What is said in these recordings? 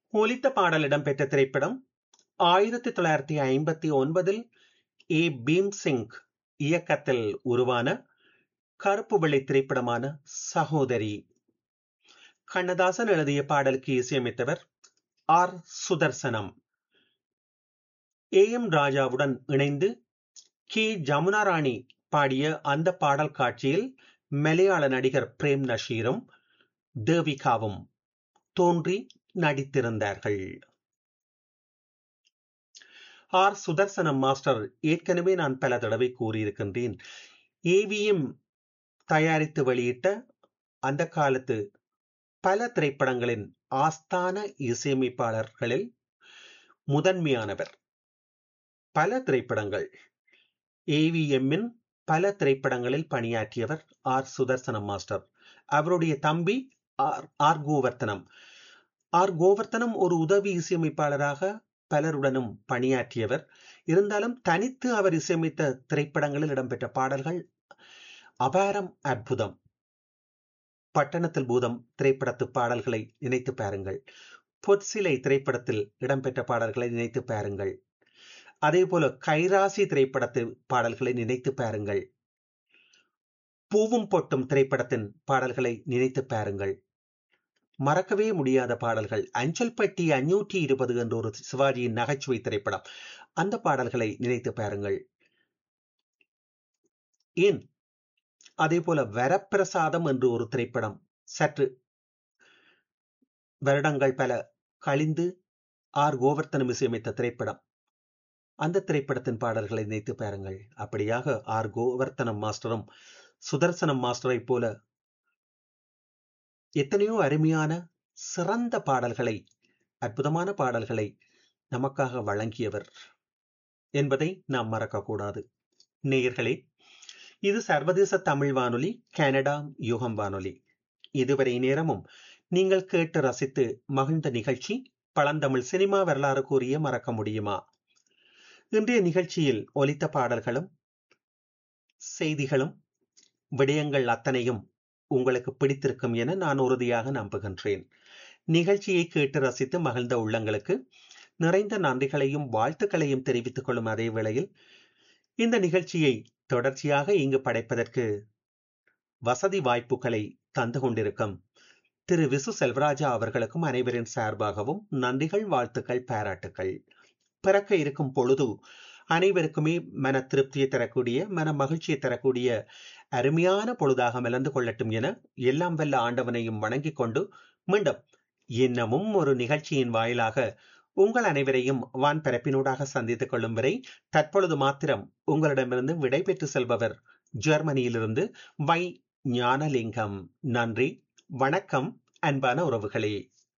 ஒலித்த பாடல் இடம்பெற்ற திரைப்படம் ஆயிரத்தி தொள்ளாயிரத்தி ஐம்பத்தி ஒன்பதில் ஏ பீம்சிங் இயக்கத்தில் உருவான கருப்பு வெள்ளை திரைப்படமான சகோதரி கண்ணதாசன் எழுதிய பாடலுக்கு இசையமைத்தவர் ஆர் சுதர்சனம் ஏ எம் ராஜாவுடன் இணைந்து கே ஜமுனா ராணி பாடிய அந்த பாடல் காட்சியில் மலையாள நடிகர் பிரேம் நஷீரும் தேவிகாவும் தோன்றி நடித்திருந்தார்கள் ஆர் சுதர்சனம் மாஸ்டர் ஏற்கனவே நான் பல தடவை கூறியிருக்கின்றேன் ஏவிஎம் தயாரித்து வெளியிட்ட அந்த காலத்து பல திரைப்படங்களின் ஆஸ்தான இசையமைப்பாளர்களில் முதன்மையானவர் பல திரைப்படங்கள் ஏவிஎம்மின் பல திரைப்படங்களில் பணியாற்றியவர் ஆர் சுதர்சனம் மாஸ்டர் அவருடைய தம்பி R R Govardhanam R Govardhanam ஒரு உதவி இசையமைப்பாளராக பலருடனும் பணியாற்றியவர் இருந்தாலும் தனித்து அவர் இசையமைத்த திரைப்படங்களில் இடம்பெற்ற பாடல்கள் அபாரம் அற்புதம் பட்டணத்தில் பூதம் திரைப்படத்து பாடல்களை நினைத்து பாருங்கள் பொற்சிலை திரைப்படத்தில் இடம்பெற்ற பாடல்களை நினைத்து பாருங்கள் அதே போல கைராசி திரைப்படத்து பாடல்களை நினைத்து பாருங்கள் பூவும் பொட்டும் திரைப்படத்தின் பாடல்களை நினைத்து பாருங்கள் மறக்கவே முடியாத பாடல்கள் அஞ்சல் பட்டி அஞ்சூற்றி இருபது என்ற ஒரு சிவாஜியின் நகைச்சுவை திரைப்படம் அந்த பாடல்களை நினைத்து பாருங்கள் ஏன் அதே போல வரப்பிரசாதம் என்று ஒரு திரைப்படம் சற்று வருடங்கள் பல கழிந்து ஆர் கோவர்த்தனம் இசையமைத்த திரைப்படம் அந்த திரைப்படத்தின் பாடல்களை நினைத்து பாருங்கள் அப்படியாக ஆர் கோவர்த்தனம் மாஸ்டரும் சுதர்சனம் மாஸ்டரை போல எத்தனையோ அருமையான சிறந்த பாடல்களை அற்புதமான பாடல்களை நமக்காக வழங்கியவர் என்பதை நாம் மறக்கக்கூடாது நேயர்களே இது சர்வதேச தமிழ் வானொலி கனடா யுகம் வானொலி இதுவரை நேரமும் நீங்கள் கேட்டு ரசித்து மகிழ்ந்த நிகழ்ச்சி பழந்தமிழ் சினிமா வரலாறு கூறிய மறக்க முடியுமா இன்றைய நிகழ்ச்சியில் ஒலித்த பாடல்களும் செய்திகளும் விடயங்கள் அத்தனையும் உங்களுக்கு பிடித்திருக்கும் என நான் உறுதியாக நம்புகின்றேன் நிகழ்ச்சியை கேட்டு ரசித்து மகிழ்ந்த உள்ளங்களுக்கு நிறைந்த நன்றிகளையும் வாழ்த்துக்களையும் தெரிவித்துக் கொள்ளும் அதே வேளையில் இந்த நிகழ்ச்சியை தொடர்ச்சியாக இங்கு படைப்பதற்கு வசதி வாய்ப்புகளை தந்து கொண்டிருக்கும் திரு விசு செல்வராஜா அவர்களுக்கும் அனைவரின் சார்பாகவும் நன்றிகள் வாழ்த்துக்கள் பாராட்டுக்கள் பிறக்க இருக்கும் பொழுது அனைவருக்குமே மன திருப்தியை தரக்கூடிய மன மகிழ்ச்சியை தரக்கூடிய அருமையான பொழுதாக மலர்ந்து கொள்ளட்டும் என எல்லாம் வல்ல ஆண்டவனையும் வணங்கிக் கொண்டு மீண்டும் இன்னமும் ஒரு நிகழ்ச்சியின் வாயிலாக உங்கள் அனைவரையும் வான் பரப்பினூடாக சந்தித்துக் கொள்ளும் வரை தற்பொழுது மாத்திரம் உங்களிடமிருந்து விடைபெற்று செல்பவர் ஜெர்மனியிலிருந்து வை ஞானலிங்கம் நன்றி வணக்கம் அன்பான உறவுகளே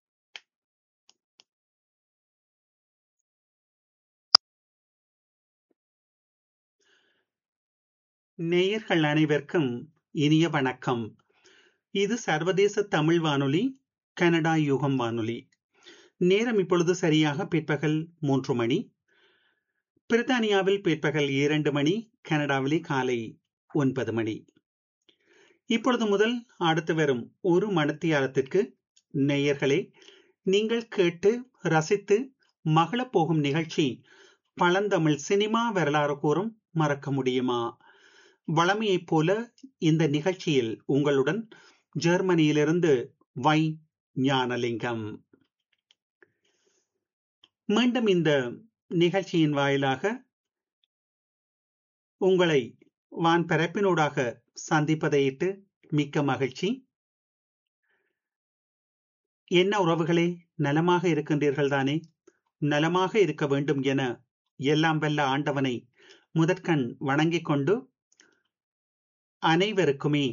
நேயர்கள் அனைவருக்கும் இனிய வணக்கம் இது சர்வதேச தமிழ் வானொலி கனடா யுகம் வானொலி நேரம் இப்பொழுது சரியாக பிற்பகல் மூன்று மணி பிரித்தானியாவில் பிற்பகல் இரண்டு மணி கனடாவிலே காலை ஒன்பது மணி இப்பொழுது முதல் அடுத்து வரும் ஒரு மணத்தியாலத்திற்கு நேயர்களே நீங்கள் கேட்டு ரசித்து மகளப் போகும் நிகழ்ச்சி பழந்தமிழ் சினிமா வரலாறு கூறும் மறக்க முடியுமா வளமையைப் போல இந்த நிகழ்ச்சியில் உங்களுடன் ஜெர்மனியிலிருந்து வை ஞானலிங்கம் மீண்டும் இந்த நிகழ்ச்சியின் வாயிலாக உங்களை வான் பரப்பினூடாக சந்திப்பதையிட்டு மிக்க மகிழ்ச்சி என்ன உறவுகளே நலமாக இருக்கின்றீர்கள் தானே நலமாக இருக்க வேண்டும் என எல்லாம் வல்ல ஆண்டவனை முதற்கண் வணங்கிக் கொண்டு அனைவருக்குமே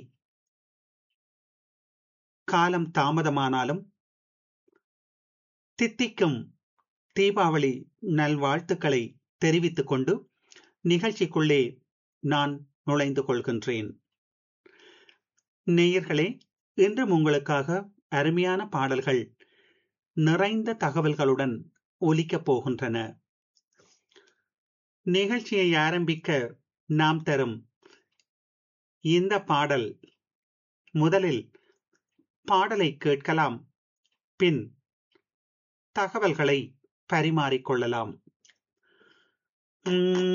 காலம் தாமதமானாலும் தித்திக்கும் தீபாவளி நல்வாழ்த்துக்களை தெரிவித்துக் கொண்டு நிகழ்ச்சிக்குள்ளே நான் நுழைந்து கொள்கின்றேன் நேயர்களே இன்றும் உங்களுக்காக அருமையான பாடல்கள் நிறைந்த தகவல்களுடன் ஒலிக்கப் போகின்றன நிகழ்ச்சியை ஆரம்பிக்க நாம் தரும் இந்த பாடல் முதலில் பாடலை கேட்கலாம் பின் தகவல்களை பரிமாறிக்கொள்ளலாம்